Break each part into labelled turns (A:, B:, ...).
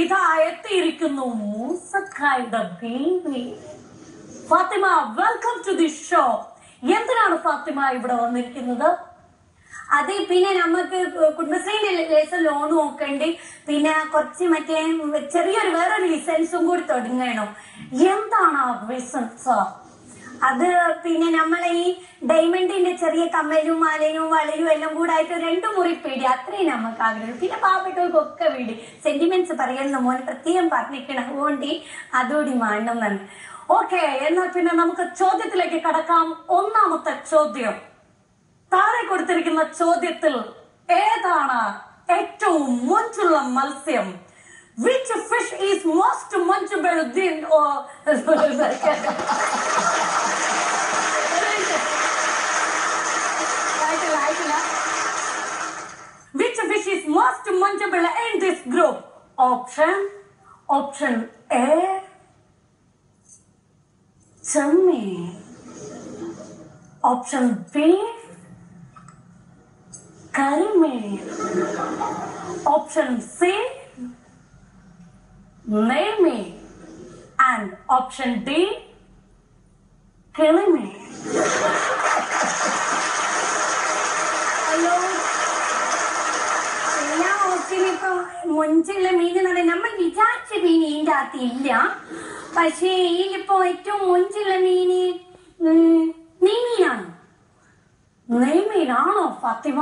A: ഇതാ എത്തിയിരിക്കുന്നു മൂസക്കായുടെ baby Fathima welcome to the show എന്തിനാണ് ഫാത്തിമ ഇവിടെ വന്നിരിക്കുന്നത്
B: അത് പിന്നെ നമുക്ക് കുടുംബശ്രീന്റെ ലേസം ലോൺ നോക്കണ്ട് പിന്നെ കുറച്ച് മറ്റേ ചെറിയൊരു വേറൊരു ലിസൻസും കൂടി തുടങ്ങണം
A: എന്താണ് ആ ബിസിനസ്
B: അത് പിന്നെ നമ്മളെ ഈ ഡയമണ്ടിന്റെ ചെറിയ കമ്മലും മാലയും വളയും എല്ലാം കൂടെ ആയിട്ട് രണ്ടു മുറി പേടി അത്രയും നമുക്ക് ആഗ്രഹം പിന്നെ പാവപ്പെട്ടവർക്കൊക്കെ വീട് സെന്റിമെന്റ്സ് പറയുന്ന മോനെ പ്രത്യേകം പറഞ്ഞിരിക്കണം അതുകൊണ്ട് അതുകൂടി വേണം തന്നെ
A: ഓക്കെ എന്നാൽ പിന്നെ നമുക്ക് ചോദ്യത്തിലേക്ക് കടക്കാം ഒന്നാമത്തെ ചോദ്യം താഴെ കൊടുത്തിരിക്കുന്ന ചോദ്യത്തിൽ ഏതാണ് ഏറ്റവും മൊഞ്ചുള്ള മത്സ്യം വിച്ച് ഫിഷ് ഈസ് മോസ്റ്റ് മൊഞ്ചബിൾ ദിൻ
B: ആയിട്ടില്ല ആയിട്ടില്ല
A: Which fish is most munchable in this group? Option Option A ചെമ്മീൻ Option B കരിമീൻ Option C നെയ്മീൻ and Option D കിളിമീൻ
B: ഹലോ എല്ലാ ഓപ്ഷനും ഇപ്പൊ മുഞ്ചുള്ള മീൻ എന്ന് പറഞ്ഞാൽ നമ്മൾ വിചാരിച്ച മീൻ ഇതിന്റെ അകത്ത് ഇല്ല പക്ഷേ ഇതിലിപ്പോ ഏറ്റവും മുഞ്ചുള്ള മീന് ഉം, നെയ്മീനാണ്
A: നെയ്മീനാണോ ഫാത്തിമ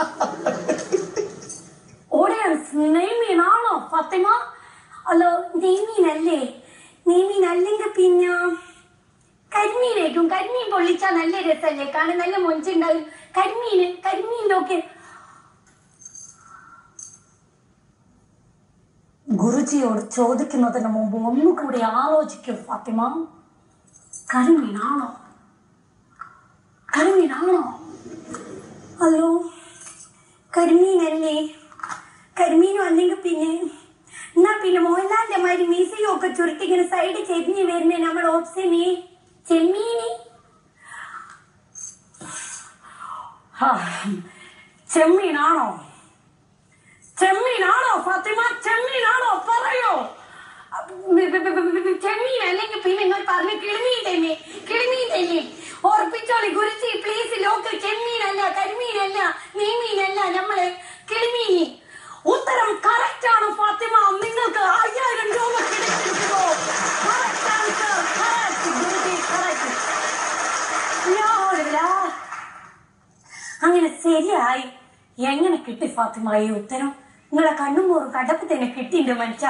A: ഓഡിയൻസ് നെയ്മീനാണോ ഫാത്തിമ
B: അല്ലോ നെയ്മീനല്ലേ നെയ്മീൻ അല്ലെങ്കിൽ പിന്നെ കരിമീനായിരിക്കും കരിമീൻ പൊള്ളിച്ചാൽ നല്ല രസമല്ലേ കാണാൻ നല്ല മൊഞ്ചുണ്ടാവും കരിമീന് കരിമീൻ്റെ ഒക്കെ
A: ഗുരുജിയോട് ചോദിക്കുന്നതിന് മുമ്പ് ഒന്നുകൂടി ആലോചിക്കും ഫാത്തിമ കരിമീനാണോ കരിമീനാണോ
B: ഹലോ കരിമീനല്ലേ കരിമീനും അല്ലെങ്കിൽ പിന്നെ എന്നാ പിന്നെ മോഹൻലാലിന്റെ മാതിരി മീസയും ഒക്കെ ചുരുട്ടിങ്ങനെ സൈഡ് ചെരിഞ്ഞ് വരുന്ന നമ്മൾ ഓപ്ഷന് ചെമ്മീന്
A: ഹാ, ചെമ്മീനാണോ ചെമ്മീനാണോ ഫാത്തിമ ചെമ്മീനാണോ പറയോ
B: ചെമ്മീൻ അല്ലെങ്കിൽ പിന്നെ നിങ്ങൾ പറഞ്ഞ കിളിമീൻ തന്നെ കിളിമീൻ തന്നെ ഓർപ്പിച്ചോളി ഗുരുജി പ്ലീസ് ലോക്ക് ചെമ്മീനല്ല കരിമീനല്ല നെയ്മീനല്ല നമ്മള് കിളിമീന്
A: ഉത്തരം കറക്റ്റ് ആണ് ഫാത്തിമ നിങ്ങൾക്ക് അയ്യായിരം രൂപ കിട്ടിയിരിക്കുന്നു Correct answer, correct. Guruji, correct. യാ, അങ്ങനെ ശരിയായി എങ്ങനെ കിട്ടി ഫാത്തിമ ഈ ഉത്തരം
B: നിങ്ങളെ കണ്ണും പോറും കടപ്പ് തന്നെ കിട്ടിണ്ട് മനുഷ്യ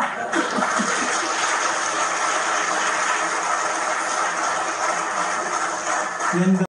C: എന്ത്